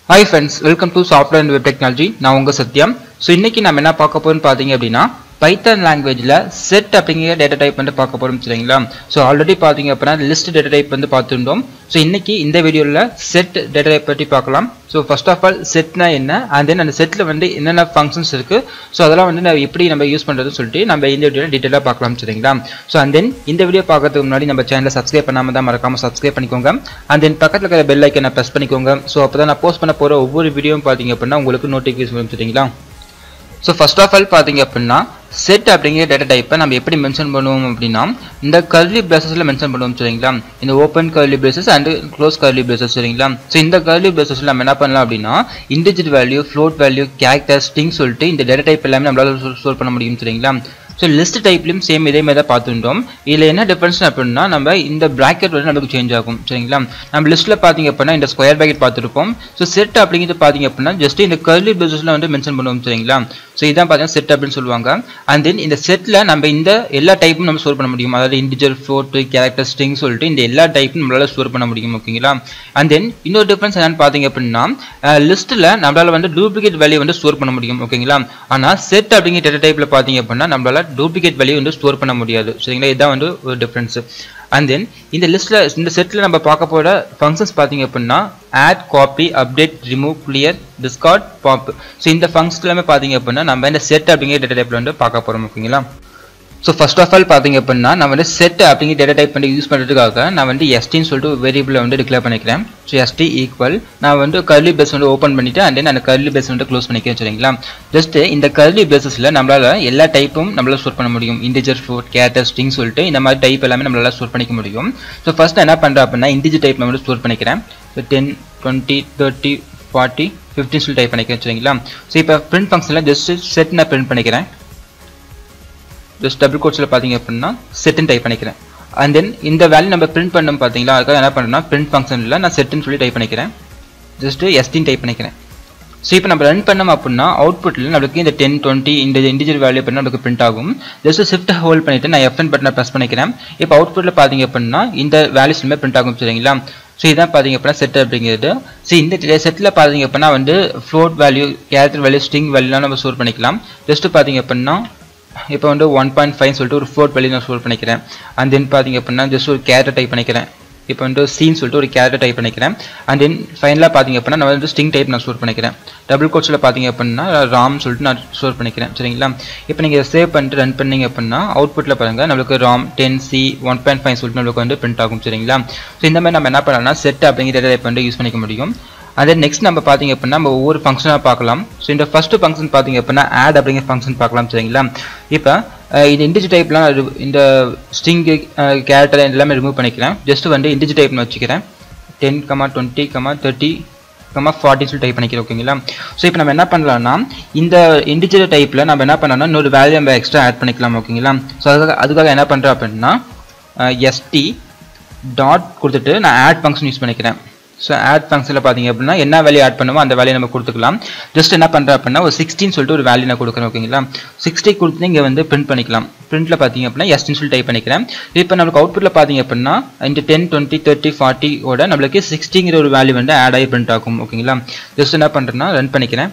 hi friends welcome to software and web technology நான் உங்கள் சத்யம் so இன்னைக்கு நம்ம என்ன பார்க்க போறோம்னு பார்த்தீங்க அப்படின்னா பைத்தன் லாங்குவேஜில் செட் அப்படிங்கிற டேட்டா டைப் வந்து பார்க்க போகிறோம் சரிங்களா ஸோ ஆல்ரெடி பார்த்தீங்க அப்படின்னா லிஸ்ட் டேட்டா டைப் வந்து பார்த்துருந்தோம் ஸோ இன்னைக்கு இந்த வீடியோவில் செட் டேட்டா டைப் பற்றி பார்க்கலாம் ஸோ ஃபர்ஸ்ட் ஆஃப் ஆல் செட்னா என்ன அண்ட் தென் அந்த செட்டில் வந்து என்னென்ன ஃபங்க்ஷன்ஸ் இருக்குது ஸோ அதெல்லாம் வந்து நம்ம எப்படி நம்ம யூஸ் பண்ணுறதுன்னு சொல்லிட்டு நம்ம இந்த வீடியோவில் டீட்டெயிலாக பார்க்கலாம் சரிங்களா ஸோ அண்ட் தென் இந்த வீடியோ பார்க்கறதுக்கு முன்னாடி நம்ம சேனலை சப்ஸ்கிரைப் பண்ணாமல் தான் மறக்காமல் சப்ஸ்கிரைப் பண்ணிக்கோங்க அண்ட் தென் பக்கத்தில் இருக்கிற பெல் ஐக்கனை ப்ரெஸ் பண்ணிக்கோங்க ஸோ அப்போ தான் நான் போஸ்ட் பண்ண போகிற ஒவ்வொரு வீடியோவும் பார்த்தீங்க அப்படின்னா உங்களுக்கு நோட்டிஃபிகேஷன் வரும் சரிங்களா ஸோ ஃபர்ஸ்ட் ஆஃப் ஆல் பார்த்தீங்க அப்படின்னா செட் அப்படிங்கிற டேட்டா டைப்பை நம்ம எப்படி மென்ஷன் பண்ணுவோம் அப்படின்னா இந்த கர்லி பிரேசஸில் மென்ஷன் பண்ணுவோம் சரிங்களா இந்த open curly braces and close curly braces சரிங்களா ஸோ இந்த கர்லி பிரேசஸில் நம்ம என்ன பண்ணலாம் அப்படின்னா integer value float value character string சொல்லிட்டு இந்த டேட்டா டைப் எல்லாமே நம்மளால ஸ்டோர் பண்ண முடியும் சரிங்களா ஸோ லிஸ்ட் டைப்லையும் சேம் இதே மாதிரி தான் பார்த்துட்டோம் இதில் என்ன டிஃபரன்ஸ் அப்படின்னா நம்ம இந்த ப்ராக்கெட் வந்து நமக்கு சேஞ்ச் ஆகும் சரிங்களா நம்ம லிஸ்ட்டில் பார்த்தீங்க அப்படின்னா இந்த ஸ்கொயர் ப்ராக்கெட் பார்த்துருப்போம் ஸோ செட் அப்படிங்கிறது பார்த்தீங்க அப்படின்னா ஜஸ்ட் இந்த கர்லி பிளஸில் வந்து மென்ஷன் பண்ணுவோம் சரிங்களா ஸோ இதான் பார்த்தீங்கன்னா செட் அப்படின்னு சொல்லுவாங்க அண்ட் தென் இந்த செட்டில் நம்ம இந்த எல்லா டைப்பும் நம்ம ஸ்டோர் பண்ண முடியும் அதாவது இண்டிஜுவல் ஃபோட்டோ கேரக்டர் ஸ்ட்ரிங் சொல்லிட்டு இந்த எல்லா டைப்பும் நம்மளால ஸ்டோர் பண்ண முடியும் ஓகேங்களா அண்ட் தென் இன்னொரு டிஃபரன்ஸ் என்னன்னு பார்த்தீங்க அப்படின்னா லிஸ்ட்டில் நம்மளால வந்து டூப்ளிகேட் வேல்யூ வந்து ஸ்டோர் பண்ண முடியும் ஓகேங்களா ஆனால் செட் அப்படிங்கிற டேட்டா டைப்பில் பார்த்தீங்க அப்படின்னா நம்மளால டூப்ளிகேட் வேல்யூ வந்து ஸ்டோர் பண்ண முடியாது சரிங்களா இதுதான் வந்து ஒரு டிஃப்ரென்ஸ் அண்ட் தென் இந்த லிஸ்ட்டில் இந்த செட்டில் நம்ம பார்க்க போகிற ஃபங்க்ஷன்ஸ் பார்த்தீங்க அப்படின்னா add copy update remove clear discard pop so இந்த ஃபங்க்ஷன் எல்லாமே பார்த்தீங்க அப்படின்னா நம்ம இந்த செட் அப்படிங்கிற டேட்டா டைப்பில் வந்து பார்க்க போகிறோம் ஓகேங்களா ஸோ ஃபர்ஸ்ட் ஆஃப் ஆல் பார்த்தீங்க அப்படின்னா நான் வந்து செட் அப்படிங்கிற டேட்டா டைப் பண்ணி யூஸ் பண்ணுறதுக்காக நான் வந்து எஸ்டின்னு சொல்லிட்டு வேரியபிளை வந்து டிக்ளேர் பண்ணிக்கிறேன் ஸோ எஸ்டி ஈக்குவல் நான் வந்து கர்லி பேஸ் வந்து ஓப்பன் பண்ணிட்டு அண்ட் தென் அந்த கர்லி பேஸ் வந்து க்ளோஸ் பண்ணிக்கிறேன் சரிங்களா ஜஸ்ட் இந்த கர்லி பேசஸில் நம்மளால எல்லா டைப்பும் நம்மளால ஸ்டோர் பண்ண முடியும் இண்டிஜர் ஃபோர் கேரக்டர் ஸ்ட்ரிங் சொல்லிட்டு இந்த மாதிரி டைப் எல்லாமே நம்மளால ஸ்டோர் பண்ணிக்க முடியும் ஸோ ஃபர்ஸ்ட் என்ன பண்ணுறேன் அப்படின்னா இண்டிஜர் டைப் நான் வந்து ஸ்டோர் பண்ணிக்கிறேன் so ten twenty thirty forty fifty சொல்லி டைப் பண்ணிக்கிறேன் சரிங்களா ஸோ இப்போ பிரிண்ட் ஃபங்க்ஷனில் ஜஸ்ட் செட் நான் பிரிண்ட் பண்ணிக்கிறேன் ஜஸ்ட் டபுள் கோட்ஸில் பார்த்தீங்க அப்படின்னா செட்டுன்னு டைப் பண்ணிக்கிறேன் அண்ட் தென் இந்த வேல்யூ நம்ம பிரிண்ட் பண்ணோம் பார்த்தீங்களா அதுக்காக என்ன பண்ணுறேன்னா பிரிண்ட் ஃபங்க்ஷனில் நான் செட்டுன்னு சொல்லி டைப் பண்ணிக்கிறேன் ஜஸ்ட் எஸ்டின்னு டைப் பண்ணிக்கிறேன் ஸோ இப்போ நம்ம ரன் பண்ணோம் அப்படின்னா அவுட்புட்டில் நம்மளுக்கு இந்த டென் டுவெண்ட்டி இந்த இண்டிஜுவல் வேல்யூ பண்ணி நம்மளுக்கு பிரிண்ட் ஆகும் ஜஸ்ட் ஷிஃப்ட் ஹோல்ட் பண்ணிட்டு நான் எஃப்என் பட்டனை ப்ரெஸ் பண்ணிக்கிறேன் இப்போ அவுட்புட்டில் பார்த்தீங்க அப்படின்னா இந்த வேல்யூஸ் எல்லாமே பிரிண்ட் ஆகும் சரிங்களா ஸோ இதான் பார்த்தீங்க அப்படின்னா செட் அப்படிங்கிறது ஸோ இந்த செட்டில் பார்த்தீங்க அப்படின்னா வந்து float value character value string வேல்யூலாம் நம்ம ஸ்டோர் பண்ணிக்கலாம் ஜஸ்ட் பார்த்தீங்க அப்படின்னா இப்போ வந்து ஒன் பாயிண்ட் ஃபைவ் சொல்லிட்டு ஒரு ஃபோர்ட் வேல்யூ நான் ஸ்டோர் பண்ணிக்கிறேன் அண்ட் தென் பார்த்தீங்க அப்படின்னா ஜஸ்ட் ஒரு கேரக்டர் டைப் பண்ணிக்கிறேன் இப்போ வந்து சீன் சொல்லிட்டு ஒரு கேரக்டர் டைப் பண்ணிக்கிறேன் அண்ட் தென் ஃபைனலாக பார்த்தீங்க அப்படின்னா நான் வந்து ஸ்டிங் டைப் நான் ஸ்டோர் பண்ணிக்கிறேன் டபுள் கோட்ஸில் பார்த்தீங்க அப்படின்னா ராம் சொல்லிட்டு நான் ஸ்டோர் பண்ணிக்கிறேன் சரிங்களா இப்போ நீங்கள் சேவ் பண்ணிட்டு ரன் பண்ணீங்க அப்படின்னா அவுட்புட்டில் பாருங்கள் நம்மளுக்கு Ram ten C one point five சொல்லிட்டு நம்மளுக்கு வந்து பிரிண்ட் ஆகும் சரிங்களா ஸோ இந்த மாதிரி நம்ம என்ன பண்ணலாம்னா செட் அப்படிங்கிற டைப் வந்து யூஸ் பண்ணிக்க முடியும் அதே நெக்ஸ்ட் நம்ம பார்த்தீங்க அப்படின்னா நம்ம ஒவ்வொரு ஃபங்க்ஷனாக பார்க்கலாம் ஸோ இந்த ஃபர்ஸ்ட் ஃபங்க்ஷன் பார்த்தீங்க அப்படின்னா ஆட் அப்படிங்கிற ஃபங்க்ஷன் பார்க்கலாம் சரிங்களா இப்போ இந்த இண்டிஜி டைப்லாம் இந்த ஸ்ட்ரிங் கேரக்டர் எல்லாமே ரிமூவ் பண்ணிக்கிறேன் ஜஸ்ட் வந்து இண்டிஜி டைப்னு வச்சுக்கிறேன் ten comma twenty comma thirty comma forty சொல்லி டைப் பண்ணிக்கிறோம் ஓகேங்களா ஸோ இப்போ நம்ம என்ன பண்ணலாம்னா இந்த இண்டிஜுவல் டைப்பில் நம்ம என்ன பண்ணலாம்னா இன்னொரு வேல்யூ நம்ம எக்ஸ்ட்ரா ஆட் பண்ணிக்கலாம் ஓகேங்களா ஸோ அதுக்காக அதுக்காக என்ன பண்ணுறேன் அப்படின்னா எஸ்டி டாட் கொடுத்துட்டு நான் ஆட் ஃபங்க்ஷன் யூஸ் பண்ணிக்கிறேன் ஸோ ஆட் ஃபங்க்ஷனில் பார்த்தீங்க அப்படின்னா என்ன வேல்யூ ஆட் பண்ணுமோ அந்த வேல்யூ நம்ம கொடுத்துக்கலாம் ஜஸ்ட் என்ன பண்ணுறேன் அப்படின்னா ஒரு சிக்ஸ்டின்னு சொல்லிட்டு ஒரு வேல்யூ நான் கொடுக்குறேன் ஓகேங்களா சிக்ஸ்டி கொடுத்து இங்கே வந்து பிரிண்ட் பண்ணிக்கலாம் பிரிண்ட்டில் பார்த்தீங்க அப்படின்னா எஸ்டின்னு சொல்லி டைப் பண்ணிக்கிறேன் இப்போ நம்மளுக்கு அவுட்புட்டில் பார்த்தீங்க அப்படின்னா இந்த டென் டுவெண்ட்டி தேர்ட்டி ஃபார்ட்டியோட நம்மளுக்கு சிக்ஸ்டிங்கிற ஒரு வேல்யூ வந்து ஆட் ஆகி பிரிண்ட் ஆகும் ஓகேங்களா ஜஸ்ட் என்ன பண்ணுறேன்னா ரன் பண்ணிக்கிறேன்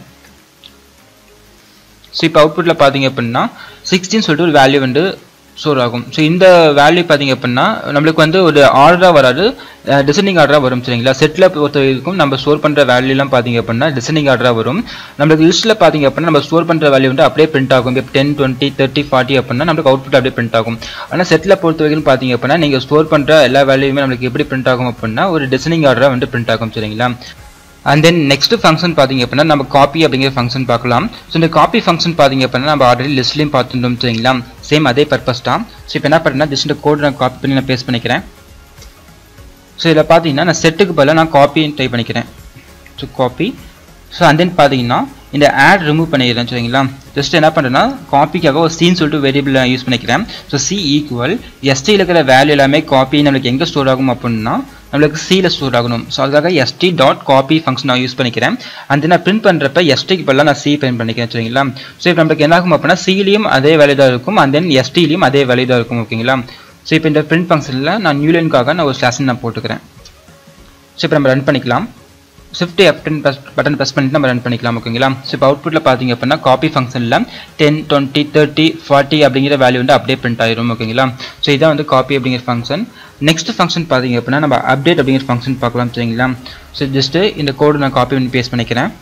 ஸோ இப்போ அவுட்புட்டில் பார்த்தீங்க அப்படின்னா சிக்ஸ்டின்னு சொல்லிட்டு ஒரு வேல்யூ வந்து ஸ்டோர் ஆகும் ஸோ இந்த வேல்யூ பார்த்தீங்க அப்படின்னா நம்மளுக்கு வந்து ஒரு ஆர்டராக வராது டிசைனிங் ஆர்டராக வரும் சரிங்களா செட்டில் பொறுத்த வரைக்கும் நம்ம ஸ்டோர் பண்ணுற வேல்யூலாம் பார்த்தீங்க அப்படின்னா டிசைனிங் ஆர்டராக வரும் நம்மளுக்கு லிஸ்ட்டில் பார்த்தீங்க அப்படின்னா நம்ம ஸ்டோர் பண்ணுற வேல்யூ வந்து அப்படியே பிரிண்ட் ஆகும் இப்போ டென் டுவெண்ட்டி தேர்ட்டி ஃபார்ட்டி அப்படின்னா நம்மளுக்கு அவுட்புட் அப்படியே பிரிண்ட் ஆகும் ஆனால் செட்டில் பொறுத்த வரைக்கும் பார்த்தீங்க அப்படின்னா நீங்கள் ஸ்டோர் பண்ணுற எல்லா வேல்யூமே நம்மளுக்கு எப்படி பிரிண்ட் ஆகும் அப்படின்னா ஒரு டிசைனிங் ஆர்டராக வந்து பிரிண்ட் ஆகும் சரிங்களா அண்ட் தென் நெக்ஸ்ட் ஃபங்க்ஷன் பார்த்தீங்க அப்படின்னா நம்ம காப்பி அப்படிங்கிற ஃபங்க்ஷன் பார்க்கலாம் ஸோ இந்த காப்பி ஃபங்க்ஷன் பார்த்தீங்க அப்படின்னா நம்ம ஆல்ரெடி லிஸ்ட்லையும் பார்த்துட்டோம் சரிங்களா சேம் அதே பர்பஸ் தான் ஸோ இப்போ என்ன பண்ணுறேன்னா ஜஸ்ட் இந்த கோட் நான் காப்பி பண்ணி நான் பேஸ்ட் பண்ணிக்கிறேன் ஸோ இதில் பார்த்தீங்கன்னா நான் செட்டுக்கு பதிலாக நான் காப்பி டைப் பண்ணிக்கிறேன் so copy so and then பார்த்தீங்கன்னா இந்த ஆட் ரிமூவ் பண்ணிடுறேன் சரிங்களா ஜஸ்ட் என்ன பண்ணுறேன்னா காப்பிக்காக ஒரு சீன் சொல்லிட்டு வேரியபிள் யூஸ் பண்ணிக்கிறேன் ஸோ சி ஈக்குவல் எஸ்டியில் இருக்கிற வேல்யூ எல்லாமே காப்பி நம்மளுக்கு எங்கே ஸ்டோர் ஆகும் அப்படின்னா நம்மளுக்கு சியில் ஸ்டோர் ஆகணும் ஸோ அதுக்காக எஸ்டி டாட் காப்பி ஃபங்க்ஷன் நான் யூஸ் பண்ணிக்கிறேன் அண்ட் நான் பிரிண்ட் பண்ணுறப்ப எஸ்டிக்கு பதிலாக நான் சி பிரிண்ட் பண்ணிக்கிறேன் சரிங்களா ஸோ இப்போ நம்மளுக்கு என்ன ஆகும் அப்படின்னா சிலையும் அதே வேல்யூ தான் இருக்கும் அண்ட் தென் எஸ்டிலையும் அதே வேல்யூ தான் இருக்கும் ஓகேங்களா ஸோ இப்போ இந்த பிரிண்ட் ஃபங்க்ஷனில் நான் நியூலைனுக்காக நான் ஒரு ஸ்லாஷன் நான் போட்டுக்கிறேன் ஸோ இப்போ நம்ம ரன் பண்ணிக்கலாம் ஷிஃப்ட் எஃப்டன் பட்டன் ப்ரெஸ் பண்ணிட்டு நம்ம ரன் பண்ணிக்கலாம் ஓகேங்களா ஸோ இப்போ அவுட்புட்டில் பார்த்தீங்க அப்படின்னா காப்பி ஃபங்க்ஷனில் டென் டுவெண்ட்டி தேர்ட்டி ஃபார்ட்டி அப்படிங்கிற வேல்யூ வந்து அப்படியே பிரிண்ட் ஆயிரும் ஓகேங்களா ஸோ இதான் வந்து காப்பி அப்படிங்கிற ஃபங்க்ஷன் நெக்ஸ்ட் ஃபங்க்ஷன் பார்த்தீங்க அப்படின்னா நம்ம அப்டேட் அப்படிங்கிற ஃபங்க்ஷன் பார்க்கலாம் சரிங்களா ஸோ ஜஸ்ட்டு இந்த கோடு நான் காப்பி பண்ணி பேஸ்ட் பண்ணிக்கிறேன்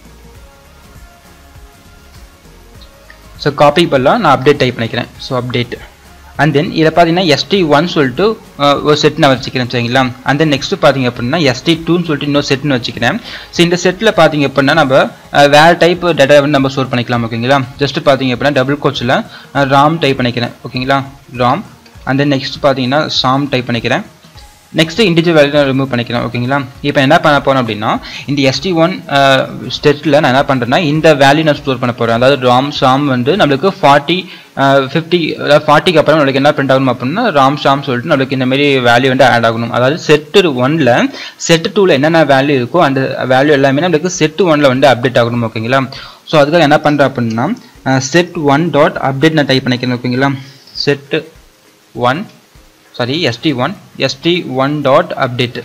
ஸோ காப்பி பண்ணலாம் நான் அப்டேட் டைப் பண்ணிக்கிறேன் ஸோ அப்டேட் அண்ட் தென் இதில் பார்த்தீங்கன்னா எஸ்டி ஒன் சொல்லிட்டு ஒரு செட் நான் வச்சுக்கிறேன் சரிங்களா அண்ட் தென் நெக்ஸ்ட் பார்த்தீங்க அப்படின்னா எஸ்டி டூன்னு சொல்லிட்டு இன்னொரு செட்னு வச்சுக்கிறேன் ஸோ இந்த செட்டில் பார்த்தீங்க அப்படின்னா நம்ம வேறு டைப் டேட்டா வந்து நம்ம ஸ்டோர் பண்ணிக்கலாம் ஓகேங்களா ஜஸ்ட் பார்த்தீங்க அப்படின்னா டபுள் கோச்சில் ராம் டைப் பண்ணிக்கிறேன் ஓகேங்களா ராம் அண்ட் தென் நெக்ஸ்ட் பார்த்தீங்கன்னா சாம் டைப் பண்ணிக்கிறேன் நெக்ஸ்ட் இண்டிஜுவல் வேல்யூ நான் ரிமூவ் பண்ணிக்கிறேன் ஓகேங்களா இப்போ என்ன பண்ண போறேன் அப்படின்னா இந்த எஸ்டி ஒன் ஸ்டெட்டில் நான் என்ன பண்ணுறேன்னா இந்த வேல்யூ நான் ஸ்டோர் பண்ண போகிறேன் அதாவது ராம் ஷாம் வந்து நம்மளுக்கு ஃபார்ட்டி ஃபிஃப்டி அதாவது ஃபார்ட்டிக்கு அப்புறம் நம்மளுக்கு என்ன பிரிண்ட் ஆகணும் அப்படின்னா ராம் ஷாம் சொல்லிட்டு நம்மளுக்கு இந்த மாதிரி வேல்யூ வந்து ஆட் ஆகணும் அதாவது செட்டு ஒன்ல செட் டூவில் என்னென்ன வேல்யூ இருக்கோ அந்த வேல்யூ எல்லாமே நம்மளுக்கு செட் ஒன்ல வந்து அப்டேட் ஆகணும் ஓகேங்களா ஸோ அதுக்காக என்ன பண்ணுறேன் அப்படின்னா செட் ஒன் டாட் அப்டேட் நான் டைப் பண்ணிக்கிறேன் ஓகேங்களா set one sorry ST one ST one dot update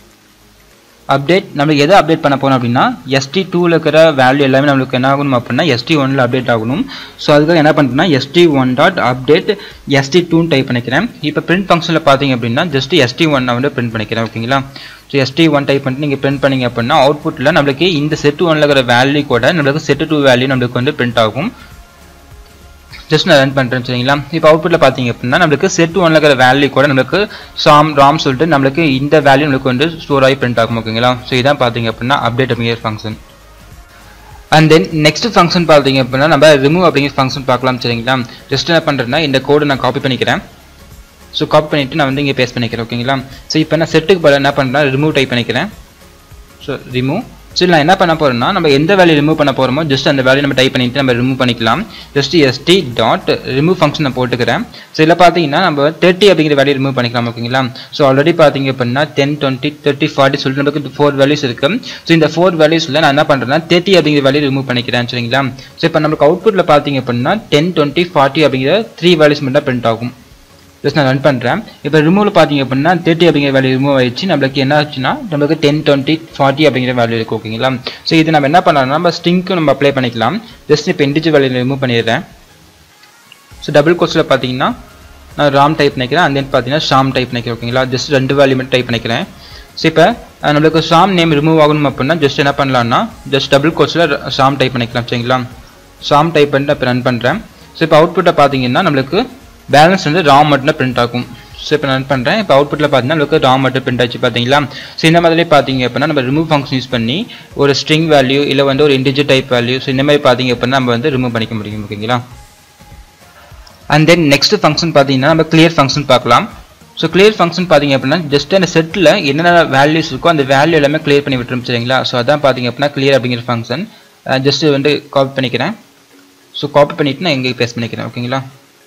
update நம்ம எதை அப்டேட் பண்ண போறோம் அப்படின்னா எஸ்டி டூவில் இருக்கிற வேல்யூ எல்லாமே நம்மளுக்கு என்ன ஆகணும் அப்படின்னா எஸ்டி ஒன்ல அப்டேட் ஆகணும் ஸோ அதுக்காக என்ன பண்ணுறேன்னா ST one dot update ST டூன்னு டைப் பண்ணிக்கிறேன் இப்போ பிரிண்ட் ஃபங்க்ஷனில் பார்த்தீங்க அப்படின்னா ஜஸ்ட் எஸ்டி ஒன்னை வந்து பிரிண்ட் பண்ணிக்கிறேன் ஓகேங்களா ஸோ எஸ்டி ஒன் டைப் பண்ணிட்டு நீங்கள் பிரிண்ட் பண்ணீங்க அப்படின்னா அவுட்புட்டில் நம்மளுக்கு இந்த செட் ஒன்ல இருக்கிற வேல்யூ கூட நம்மளுக்கு செட் டூ வேல்யூ நம்மளுக்கு வந்து பிரிண்ட் ஆகும் ஜஸ்ட் நான் ரன் பண்ணுறேன் சரிங்களா இப்போ அவுட்புட்டில் பார்த்தீங்க அப்படின்னா நம்மளுக்கு செட் ஒன்ல இருக்கிற வேல்யூ கூட நம்மளுக்கு சாம் ராம் சொல்லிட்டு நம்மளுக்கு இந்த வேல்யூ நம்மளுக்கு வந்து ஸ்டோர் ஆகி பிரிண்ட் ஆகும் ஓகேங்களா ஸோ இதான் பார்த்தீங்க அப்படின்னா அப்டேட் அப்படிங்கிற function and then next function பார்த்தீங்க அப்படின்னா நம்ம ரிமூவ் அப்படிங்கிற ஃபங்க்ஷன் பார்க்கலாம் சரிங்களா ஜஸ்ட் என்ன பண்ணுறேன்னா இந்த கோடு நான் காப்பி பண்ணிக்கிறேன் ஸோ காப்பி பண்ணிவிட்டு நான் வந்து இங்கே பேஸ்ட் பண்ணிக்கிறேன் ஓகேங்களா ஸோ இப்போ நான் செட்டுக்கு பதில் என்ன பண்ணுறேன் ரிமூவ் டைப் பண்ணிக்கிறேன் ஸோ ரிமூவ் ஸோ நான் என்ன பண்ண போறேன்னா நம்ம எந்த வேல்யூ ரிமூவ் பண்ண போறோமோ ஜஸ்ட் அந்த வேல்யூ நம்ம டைப் பண்ணிட்டு நம்ம ரிமூவ் பண்ணிக்கலாம் just ST dot remove function நான் போட்டுக்கிறேன் ஸோ இதில் பார்த்தீங்கன்னா நம்ம தேர்ட்டி அப்படிங்கிற வேல்யூ ரிமூவ் பண்ணிக்கலாம் ஓகேங்களா ஸோ ஆல்ரெடி பார்த்தீங்க அப்படின்னா டென் டுவெண்ட்டி தேர்ட்டி ஃபார்ட்டி சொல்லிட்டு நமக்கு ஃபோர் வேல்யூஸ் இருக்கு ஸோ இந்த ஃபோர் வேல்யூஸில் நான் என்ன பண்ணுறேன்னா தேர்ட்டி அப்படிங்கிற வேல்யூ ரிமூவ் பண்ணிக்கிறேன் சரிங்களா ஸோ இப்போ நமக்கு அவுட்புட்டில் பார்த்தீங்க அப்படின்னா டென் டுவெண்ட்டி ஃபார்ட்டி அப்படிங்கிற த்ரீ வேல்யூஸ் மட்டும் பிரிண்ட் ஆகும் ஜஸ்ட் நான் ரன் பண்ணுறேன் இப்போ ரிமூவில் பார்த்தீங்க அப்படின்னா தேர்ட்டி அப்படிங்கிற வேல்யூ ரிமூவ் ஆயிடுச்சு நம்மளுக்கு என்ன ஆச்சுன்னா நம்மளுக்கு டென் டுவெண்ட்டி ஃபார்ட்டி அப்படிங்கிற வேல்யூ இருக்கு ஓகேங்களா ஸோ இது நம்ம என்ன பண்ணலாம்னா நம்ம ஸ்ட்ரிங்க்கு நம்ம அப்ளை பண்ணிக்கலாம் ஜஸ்ட் இப்போ இண்டிஜுவல் வேல்யூ ரிமூவ் பண்ணிடுறேன் ஸோ டபுள் கோர்ஸில் பார்த்தீங்கன்னா நான் ராம் டைப் பண்ணிக்கிறேன் அண்ட் தென் பார்த்தீங்கன்னா ஷாம் டைப் பண்ணிக்கிறேன் ஓகேங்களா ஜஸ்ட் ரெண்டு வேல்யூ மட்டும் டைப் பண்ணிக்கிறேன் ஸோ இப்போ நம்மளுக்கு ஷாம் நேம் ரிமூவ் ஆகணும் அப்படின்னா ஜஸ்ட் என்ன பண்ணலாம்னா ஜஸ்ட் டபுள் கோர்ஸில் ஷாம் டைப் பண்ணிக்கலாம் சரிங்களா ஷாம் டைப் பண்ணிட்டு இப்போ ரன் பண்ணுறேன் ஸோ இப்போ அவுட்புட்டை பார்த்தீங்கன்னா நம்மளுக்கு பேலன்ஸ் வந்து ராம் மட்டும் பிரிண்ட் ஆகும் ஸோ இப்போ நான் பண்ணுறேன் இப்போ அவுட்புட்டில் பார்த்தீங்கன்னா நமக்கு ராம் மட்டும் பிரிண்ட் ஆச்சு பார்த்தீங்களா ஸோ இந்த மாதிரி பார்த்தீங்க அப்படின்னா நம்ம ரிமூவ் ஃபங்க்ஷன் யூஸ் பண்ணி ஒரு ஸ்ட்ரிங் வேல்யூ இல்லை வந்து ஒரு இண்டிஜர் டைப் வேல்யூ ஸோ இந்த மாதிரி பார்த்தீங்க அப்படின்னா நம்ம வந்து ரிமூவ் பண்ணிக்க முடியும் ஓகேங்களா அண்ட் தென் நெக்ஸ்ட் ஃபங்க்ஷன் பார்த்தீங்கன்னா நம்ம கிளியர் ஃபங்க்ஷன் பார்க்கலாம் ஸோ கிளியர் ஃபங்க்ஷன் பார்த்தீங்க அப்படின்னா ஜஸ்ட் அந்த செட்டில் என்னென்ன வேல்யூஸ் இருக்கோ அந்த வேல்யூ எல்லாமே கிளியர் பண்ணி விட்டுரும் சரிங்களா ஸோ அதான் பார்த்தீங்க அப்படின்னா கிளியர் அப்படிங்கிற ஃபங்க்ஷன் ஜஸ்ட் வந்து காப்பி பண்ணிக்கிறேன் ஸோ காப்பி பண்ணிவிட்டு நான் எங்கே பேஸ்ட் பண்ணிக்கிறேன் ஓகேங்களா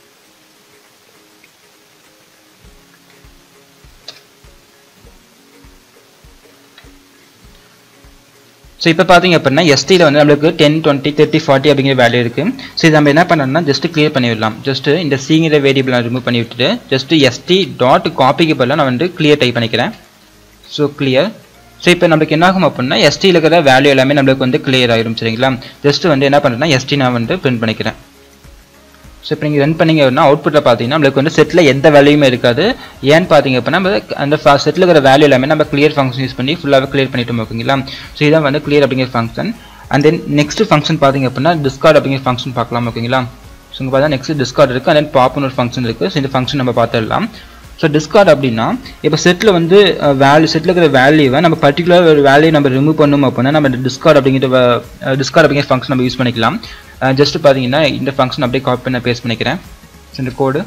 ஸோ இப்போ பார்த்தீங்க அப்படின்னா எஸ்டியில் வந்து நம்மளுக்கு டென் டுவெண்ட்டி தேர்ட்டி ஃபார்ட்டி அப்படிங்கிற வேல்யூ இருக்குது ஸோ இது நம்ம என்ன பண்ணணும்னா ஜஸ்ட் கிளியர் பண்ணி விடலாம் ஜஸ்ட் இந்த சீங்கிற வேரியபிள் நான் ரிமூவ் பண்ணி விட்டுட்டு ஜஸ்ட் எஸ்டி டாட் காப்பிக்கு பதிலாக நான் வந்து கிளியர் டைப் பண்ணிக்கிறேன் ஸோ கிளியர் ஸோ இப்போ நம்மளுக்கு என்ன ஆகும் அப்படின்னா எஸ்டியில் இருக்கிற வேல்யூ எல்லாமே நம்மளுக்கு வந்து கிளியர் ஆயிரும் சரிங்களா ஜஸ்ட் வந்து என்ன பண்ணுறேன்னா எஸ்டி நான் வந்து பிரிண்ட் பண்ணிக்கிறேன் ஸோ இப்போ நீங்கள் ரன் பண்ணீங்க அப்படின்னா அவுட்புட்டில் பார்த்தீங்கன்னா நம்மளுக்கு வந்து செட்டில் எந்த வேல்யூமே இருக்காது ஏன்னு பார்த்தீங்க அப்படின்னா நம்ம அந்த செட்டில் இருக்கிற வேல்யூ எல்லாமே நம்ம கிளியர் ஃபங்க்ஷன் யூஸ் பண்ணி ஃபுல்லாகவே கிளியர் பண்ணிட்டோம் ஓகேங்களா ஸோ இதான் வந்து கிளியர் அப்படிங்கிற function and then next function பார்த்தீங்க அப்படின்னா டிஸ்கார்ட் அப்படிங்கிற ஃபங்க்ஷன் பார்க்கலாம் ஓகேங்களா ஸோ இங்கே பார்த்தா நெக்ஸ்ட் டிஸ்கார்ட் இருக்குது அண்ட் தென் பாப்னு ஒரு ஃபங்க்ஷன் இருக்குது ஸோ இந்த ஃபங்க்ஷன் நம்ம பார்த்துடலாம் ஸோ டிஸ்கார்ட் அப்படின்னா இப்போ செட்டில் வந்து வேல்யூ செட்டில் இருக்கிற வேல்யூவை நம்ம பர்டிகுலர் ஒரு வேல்யூ நம்ம ரிமூவ் பண்ணணும் அப்படின்னா நம்ம டிஸ்கார்ட் அப்படிங்கிற டிஸ்கார்ட் அப்படிங்கிற ஃபங்க்ஷன் நம்ம யூஸ் பண்ணிக்கலாம் ஜஸ்ட் பார்த்தீங்கன்னா இந்த ஃபங்க்ஷன் அப்படியே காப்பி பண்ண பேஸ்ட் பண்ணிக்கிறேன் ஸோ இந்த கோடு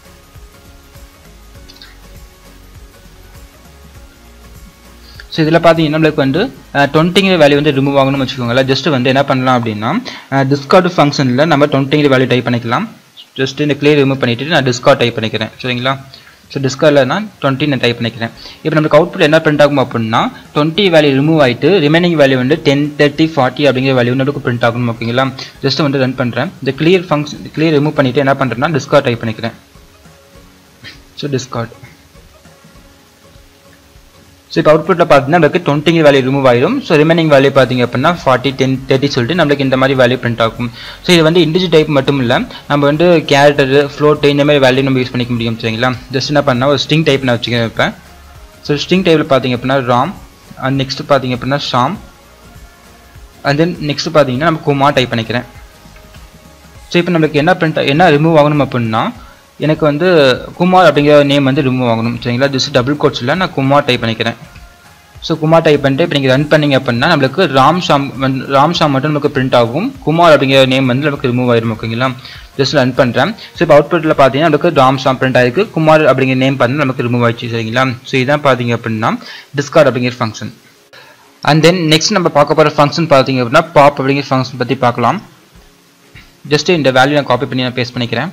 ஸோ இதில் பார்த்தீங்கன்னா நம்மளுக்கு வந்து டுவெண்ட்டிங்கிற வேல்யூ வந்து ரிமூவ் ஆகணும்னு வச்சுக்கோங்களேன் ஜஸ்ட் வந்து என்ன பண்ணலாம் அப்படின்னா டிஸ்கார்டு ஃபங்க்ஷனில் நம்ம டுவெண்ட்டிங்கிற வேல்யூ டைப் பண்ணிக்கலாம் ஜஸ்ட் இந்த கிளியர் ரிமூவ் பண்ணிவிட்டு நான் டிஸ்கார்ட் டைப் பண்ணிக்கிறேன் சரிங்களா ஸோ டிஸ்கார்டில் நான் டுவெண்ட்டி நான் டைப் பண்ணிக்கிறேன் இப்போ நமக்கு அவுட்புட் என்ன பிரிண்ட் ஆகும் அப்படின்னா டுவெண்ட்டி வேல்யூ ரிமூவ் ஆகிட்டு ரிமைனிங் வேல்யூ வந்து டென் தேர்ட்டி ஃபார்ட்டி அப்படிங்கிற வேல்யூ நமக்கு பிரிண்ட் ஆகணும் ஓகேங்களா ஜஸ்ட் வந்து ரன் பண்ணுறேன் இந்த கிளியர் ஃபங்க்ஷன் கிளியர் ரிமூவ் பண்ணிவிட்டு என்ன பண்ணுறேன்னா டிஸ்கார்ட் டைப் பண்ணிக்கிறேன் ஸோ டிஸ்கார்ட் ஸோ இப்போ அவுட்புட்டில் பார்த்தீங்கன்னா நம்மளுக்கு டுவெண்ட்டிங்க வேல்யூ ரிமூவ் ஆயிடும் ஸோ ரிமைனிங் வேல்யூ பார்த்தீங்க அப்படின்னா ஃபார்ட்டி டென் தேர்ட்டி சொல்லிட்டு நம்மளுக்கு இந்த மாதிரி வேல்யூ பிரிண்ட் ஆகும் ஸோ இது வந்து இண்டிஜி டைப் மட்டும் இல்லை நம்ம வந்து கேரக்டர் ஃப்ளோட் இந்த மாதிரி வேல்யூ நம்ம யூஸ் பண்ணிக்க முடியும் சரிங்களா ஜஸ்ட் என்ன பண்ணால் ஒரு ஸ்ட்ரிங் டைப் நான் வச்சுக்கிறேன் இப்போ ஸோ ஸ்ட்ரிங் டைப்பில் பார்த்தீங்க அப்படின்னா ராம் அண்ட் நெக்ஸ்ட் பார்த்தீங்க அப்படின்னா ஷாம் அண்ட் தென் நெக்ஸ்ட் பார்த்தீங்கன்னா நம்ம குமார் டைப் பண்ணிக்கிறேன் ஸோ இப்போ நம்மளுக்கு என்ன பிரிண்ட் என்ன ரிமூவ் ஆகணும் அப்படின்னா எனக்கு வந்து குமார் அப்படிங்கிற நேம் வந்து ரிமூவ் ஆகணும் சரிங்களா ஜஸ்ட் டபுள் கோட்ஸில் நான் குமார் டைப் பண்ணிக்கிறேன் ஸோ குமார் டைப் பண்ணிட்டு இப்போ நீங்கள் ரன் பண்ணீங்க அப்படின்னா நம்மளுக்கு ராம் ஷாம் வந்து ராம் ஷாம் மட்டும் நமக்கு பிரிண்ட் ஆகும் குமார் அப்படிங்கிற நேம் வந்து நமக்கு ரிமூவ் ஆயிரும் ஓகேங்களா ஜஸ்ட் ரன் பண்ணுறேன் ஸோ இப்போ அவுட்புட்டில் பார்த்தீங்கன்னா நமக்கு ராம் ஷாம் பிரிண்ட் ஆயிருக்கு குமார் அப்படிங்கிற நேம் பார்த்தீங்கன்னா நமக்கு ரிமூவ் ஆயிடுச்சு சரிங்களா ஸோ இதான் பார்த்தீங்க அப்படின்னா டிஸ்கார்ட் அப்படிங்கிற ஃபங்க்ஷன் அண்ட் தென் நெக்ஸ்ட் நம்ம பார்க்க போகிற ஃபங்க்ஷன் பார்த்தீங்க அப்படின்னா பாப் அப்படிங்கிற ஃபங்க்ஷன் பற்றி பார்க்கலாம் ஜஸ்ட் இந்த வேல்யூ நான் காப்பி பண்ணி நான் பேஸ்ட் பண்ணிக்கிறேன்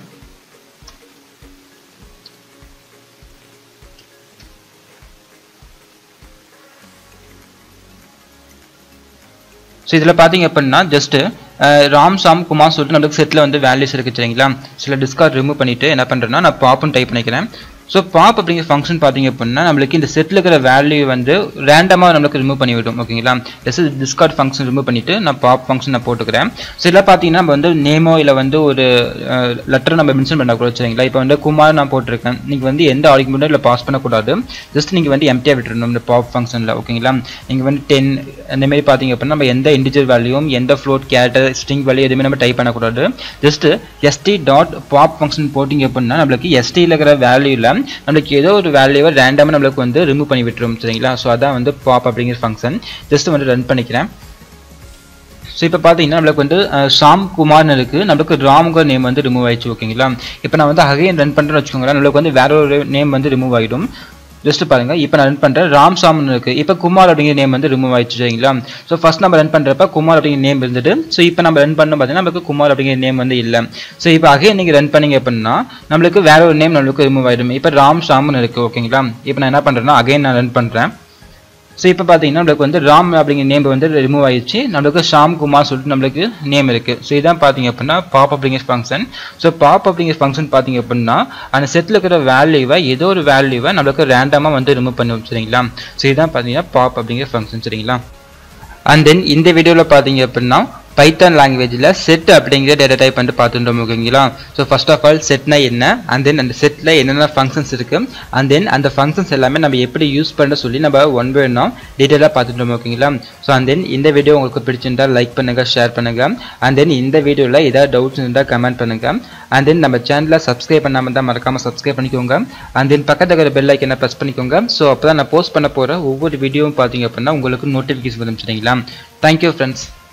ஸோ இதில் பார்த்தீங்க அப்படின்னா ஜஸ்ட் ராம் சாம் குமார் சொல்லிட்டு நம்மளுக்கு செட்டில் வந்து வேல்யூஸ் இருக்குது சரிங்களா சில டிஸ்கார்ட் ரிமூவ் பண்ணிவிட்டு என்ன பண்ணுறேன்னா நான் பாப்புன்னு டைப் பண்ணிக்கிறேன் ஸோ பாப் அப்படிங்கிற ஃபங்க்ஷன் பார்த்தீங்க அப்படின்னா நம்மளுக்கு இந்த செட்டில் இருக்கிற வேல்யூ வந்து ரேண்டமாக நம்மளுக்கு ரிமூவ் பண்ணி விடும் ஓகேங்களா ஜஸ்ட் டிஸ்கார்ட் ஃபங்க்ஷன் ரிமூவ் பண்ணிவிட்டு நான் பாப் ஃபங்க்ஷன் நான் போட்டுக்கிறேன் ஸோ இதில் பார்த்தீங்கன்னா நம்ம வந்து நேமோ இல்லை வந்து ஒரு லெட்டர் நம்ம மென்ஷன் பண்ணக்கூடாது சரிங்களா இப்போ வந்து குமார் நான் போட்டிருக்கேன் நீங்கள் வந்து எந்த ஆர்குமெண்ட்டும் இல்லை பாஸ் பண்ணக்கூடாது ஜஸ்ட் நீங்கள் வந்து எம்டியாக விட்டுருணும் இந்த பாப் ஃபங்க்ஷனில் ஓகேங்களா நீங்கள் வந்து டென் அந்த மாதிரி பார்த்தீங்க அப்படின்னா நம்ம எந்த இண்டிஜுவல் வேல்யூவும் எந்த ஃப்ளோட் கேரக்டர் ஸ்ட்ரிங் வேல்யூ எதுவுமே நம்ம டைப் பண்ணக்கூடாது just ST dot pop function போட்டிங்க அப்படின்னா நம்மளுக்கு எஸ்டியில் இருக்கிற வேல்யூவில் நம்மளுக்கு ஏதோ ஒரு வேல்யூவை ரேண்டமாக நம்மளுக்கு வந்து ரிமூவ் பண்ணி விட்டுரும் சரிங்களா ஸோ அதான் வந்து பாப் அப்படிங்கிற ஃபங்க்ஷன் ஜஸ்ட் வந்து ரன் பண்ணிக்கிறேன் ஸோ இப்போ பார்த்தீங்கன்னா நம்மளுக்கு வந்து ஷாம் குமார்னு இருக்குது நம்மளுக்கு ராம்கர் நேம் வந்து ரிமூவ் ஆயிடுச்சு ஓகேங்களா இப்போ நான் வந்து அகைன் ரன் பண்ணுறேன்னு வச்சுக்கோங்களேன் நம்மளுக்கு வந்து வேற ஒரு நேம் வந்து ரிமூவ் ஆகிடும் ஜஸ்ட் பாருங்க இப்போ நான் ரன் பண்ணுறேன் ராம் சாம்னு இருக்கு இப்போ குமார் அப்படிங்கிற நேம் வந்து ரிமூவ் ஆயிடுச்சு சரிங்களா ஸோ ஃபர்ஸ்ட் நம்ம ரன் பண்ணுறப்ப குமார் அப்படிங்கிற நேம் இருந்துட்டு ஸோ இப்போ நம்ம ரன் பண்ண பார்த்தீங்கன்னா நமக்கு குமார் அப்படிங்கிற நேம் வந்து இல்லை ஸோ இப்போ அகைன் நீங்கள் ரன் பண்ணீங்க அப்படின்னா நம்மளுக்கு வேற ஒரு நேம் நம்மளுக்கு ரிமூவ் ஆயிடும் இப்போ ராம் ஷாம்னு இருக்கு ஓகேங்களா இப்போ நான் என்ன பண்ணுறேன்னா அகைன் நான் ரன் பண்ணுறேன் ஸோ இப்போ பார்த்தீங்கன்னா நம்மளுக்கு வந்து ராம் அப்படிங்கிற நேம் வந்து ரிமூவ் ஆயிடுச்சு நம்மளுக்கு ஷாம் குமார் சொல்லிட்டு நம்மளுக்கு நேம் இருக்குது ஸோ இதான் பார்த்தீங்க அப்படின்னா பாப் அப்படிங்கிற ஃபங்க்ஷன் ஸோ பாப் அப்படிங்கிற ஃபங்க்ஷன் பார்த்தீங்க அப்படின்னா அந்த செட்டில் இருக்கிற வேல்யூவை ஏதோ ஒரு வேல்யூவை நம்மளுக்கு ரேண்டமாக வந்து ரிமூவ் பண்ணி சரிங்களா ஸோ இதான் பார்த்தீங்கன்னா பாப் அப்படிங்கிற ஃபங்க்ஷன் சரிங்களா அண்ட் தென் இந்த வீடியோவில் பார்த்தீங்க அப்படின்னா பைத்தான் லாங்குவேஜில் செட் அப்படிங்கிற டேட்டா டைப் வந்து பார்த்துட்டோம் ஓகேங்களா ஸோ ஃபர்ஸ்ட் ஆஃப் ஆல் செட்னா என்ன அண்ட் தென் அந்த செட்டில் என்னென்ன ஃபங்க்ஷன்ஸ் இருக்கு அண்ட் தென் அந்த ஃபங்க்ஷன்ஸ் எல்லாமே நம்ம எப்படி யூஸ் பண்ண சொல்லி நம்ம ஒன் பை ஒன்னா டீட்டெயிலாக பார்த்துட்டோம் ஓகேங்களா ஸோ அண்ட் தென் இந்த வீடியோ உங்களுக்கு பிடிச்சிருந்தா லைக் பண்ணுங்க ஷேர் பண்ணுங்க அண்ட் தென் இந்த வீடியோவில் ஏதாவது டவுட்ஸ் இருந்தால் கமெண்ட் பண்ணுங்க அண்ட் தென் நம்ம சேனலில் சப்ஸ்கிரைப் பண்ணாமல் இருந்தால் மறக்காமல் சப்ஸ்கிரைப் பண்ணிக்கோங்க அண்ட் தென் பக்கத்தில் இருக்கிற பெல் ஐக்கனை ப்ரெஸ் பண்ணிக்கோங்க ஸோ அப்போ தான் நான் போஸ்ட் பண்ண போகிற ஒவ்வொரு வீடியோவும் பார்த்தீங்க அப்படின்னா உங்களுக்கு நோட்டிஃபிகேஷன் வரும் சரிங்களா தேங்க்யூ ஃப்ரெண்ட்ஸ்